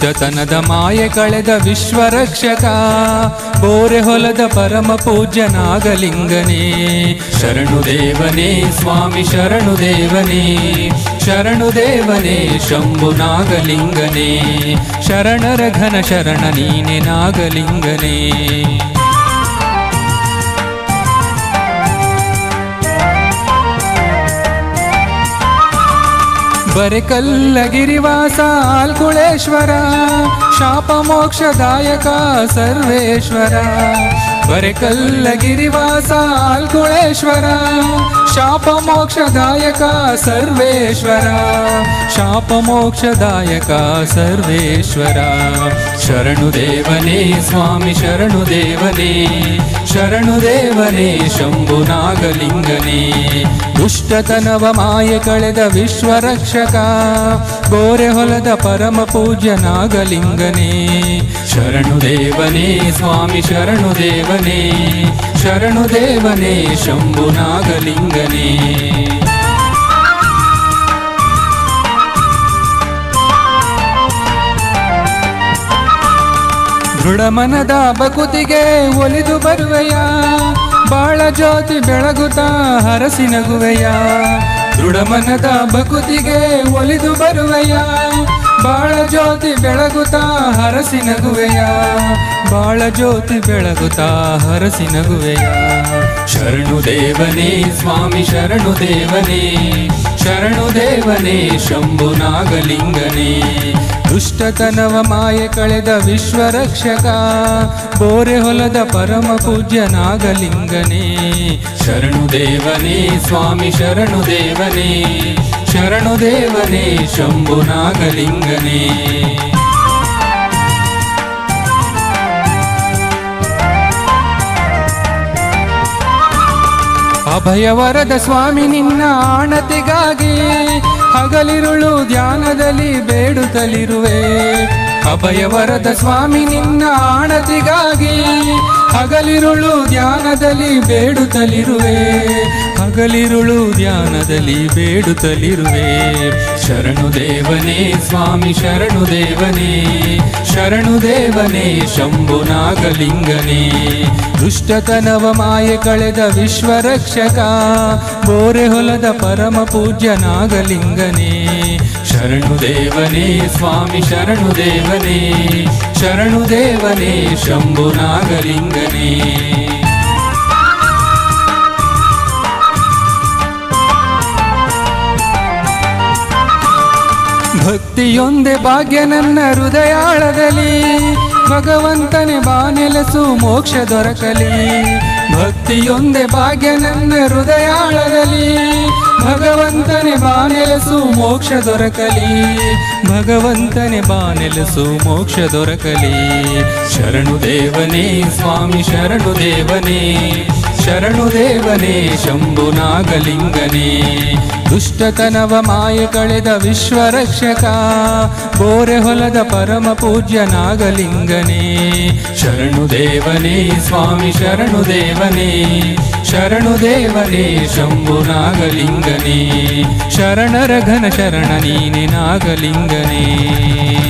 ದುಷ್ಟತನದ ಮಾಯೆ ಕಳೆದ ವಿಶ್ವರಕ್ಷಕ ಬೋರೆ ಹೊಲದ ಪರಮ ಪೂಜ್ಯ ನಾಗಲಿಂಗನೇ ಶರಣು ದೇವನೇ ಸ್ವಾಮಿ ಶರಣು ದೇವನೇ ಶರಣು ದೇವನೇ ಶಂಭು ನಾಗಲಿಂಗನೇ ಶರಣರ ಘನ ಶರಣ ನೀನೆ ನಾಗಲಿಂಗನೇ ಬರೆಕಲ್ಲಗಿರಿವಾಸ ಆಲ್ಕುಳೇಶ್ವರ ಶಾಪ ಮೋಕ್ಷದಾಯಕ ಸರ್ವೇಶ್ವರ ಬರೆಕಲ್ಲಗಿರಿವಾಸ ಆಲ್ಕುಳೇಶ್ವರ ಶಾಪ ಮೋಕ್ಷದಾಯಕ ಸರ್ವೇಶ್ವರ ಶಾಪ ಮೋಕ್ಷದಾಯಕ ಸರ್ವೇಶ್ವರ ಶರಣು ದೇವನೇ ಸ್ವಾಮಿ ಶರಣು ದೇವನೇ ಶರಣು ದೇವನೇ ಶಂಭು ನಾಗಲಿಂಗನೇ ದುಷ್ಟತನವ ಮಾಯೆ ಕಳೆದ ವಿಶ್ವರಕ್ಷಕ ಗೋರೆ ಹೊಲದ ಪರಮ ಪೂಜ್ಯ ನಾಗಲಿಂಗನೇ ಶರಣು ದೇವನೇ ಸ್ವಾಮಿ ಶರಣು ದೇವನೇ ಶರಣು ದೇವನೇ ಶಂಭು ನಾಗಲಿಂಗನೇ ದೃಢ ಮನದ ಬಕುತಿಗೆ ಒಲಿದು ಬರುವೆಯ ಬಾಳ ಜ್ಯೋತಿ ಬೆಳಗುತ್ತಾ ಹರಸಿ ನಗುವೆಯ ದೃಢ ಮನದ ಬಕುತಿಗೆ ಒಲಿದು ಬರುವೆಯ ಬಾಳ ಜ್ಯೋತಿ ಬೆಳಗುತ್ತಾ ಹರಸಿ ನಗುವೆಯ ಬಾಳ ಜ್ಯೋತಿ ಬೆಳಗುತ್ತಾ ಹರಸಿ ನಗುವೆಯ ಶರಣು ದೇವನೇ ಸ್ವಾಮಿ ಶರಣು ದೇವನೇ ಶರಣು ದೇವನೇ ಶಂಭು ನಾಗಲಿಂಗನೇ ದುಷ್ಟತನವ ಮಾಯೆ ಕಳೆದ ವಿಶ್ವರಕ್ಷಕ ಬೋರೆ ಹೊಲದ ಪರಮ ಪೂಜ್ಯ ನಾಗಲಿಂಗನೇ ಶರಣು ದೇವನೇ ಸ್ವಾಮಿ ಶರಣು ದೇವನೇ ಶರಣು ದೇವನೇ ಶಂಭು ನಾಗಲಿಂಗನೇ ಅಭಯವರದ ಸ್ವಾಮಿ ನಿನ್ನ ಆಣತಿಗಾಗಿ ಹಗಲಿರುಳು ಧ್ಯಾನದಲ್ಲಿ ಬೇಡುತ್ತಲಿರುವೆ ಅಭಯವರದ ಸ್ವಾಮಿ ನಿನ್ನ ಆಣತಿಗಾಗಿ ಹಗಲಿರುಳು ಧ್ಯಾನದಲ್ಲಿ ಬೇಡುತ್ತಲಿರುವೆ ಹಗಲಿರುಳು ಧ್ಯಾನದಲ್ಲಿ ಬೇಡುತ್ತಲಿರುವೆ ಶರಣು ದೇವನೇ ಸ್ವಾಮಿ ಶರಣು ದೇವನೇ ಶರಣು ದೇವನೇ ಶಂಭು ನಾಗಲಿಂಗನೇ ದುಷ್ಟತನವ ಮಾಯೆ ಕಳೆದ ವಿಶ್ವರಕ್ಷಕ ಬೋರೆ ಹೊಲದ ಪರಮ ಪೂಜ್ಯ ನಾಗಲಿಂಗನೇ ಶರಣು ದೇವನೇ ಸ್ವಾಮಿ ಶರಣು ದೇವನೇ ಶರಣು ದೇವನೇ ಶಂಭು ನಾಗಲಿಂಗನೇ ಭಕ್ತಿಯೊಂದೇ ಭಾಗ್ಯ ನನ್ನ ಹೃದಯಾಳದಲ್ಲಿ ಭಗವಂತನೇ ಬಾನೆಲಸು ಮೋಕ್ಷ ದೊರಕಲಿ ಭಕ್ತಿಯೊಂದೇ ಭಾಗ್ಯ ನನ್ನ ಹೃದಯಾಳದಲ್ಲಿ ಭಗವಂತನೇ ಬಾನೆಲಸು ಮೋಕ್ಷ ದೊರಕಲಿ ಭಗವಂತನೇ ಬಾನೆಲಸು ಮೋಕ್ಷ ದೊರಕಲಿ ಶರಣು ದೇವನೇ ಸ್ವಾಮಿ ಶರಣು ದೇವನೇ ಶರಣು ದೇವನೇ ಶಂಭು ನಾಗಲಿಂಗನೇ ದುಷ್ಟತನವ ಮಾಯೆ ಕಳೆದ ವಿಶ್ವರಕ್ಷಕ ಬೋರೆ ಹೊಲದ ಪರಮ ಪೂಜ್ಯ ನಾಗಲಿಂಗನೇ ಶರಣು ದೇವನೇ ಸ್ವಾಮಿ ಶರಣು ದೇವನೇ ಶರಣು ದೇವನೇ ಶಂಭು ನಾಗಲಿಂಗನೇ ಶರಣರ ಘನ ಶರಣ ನೀನೆ ನಾಗಲಿಂಗನೇ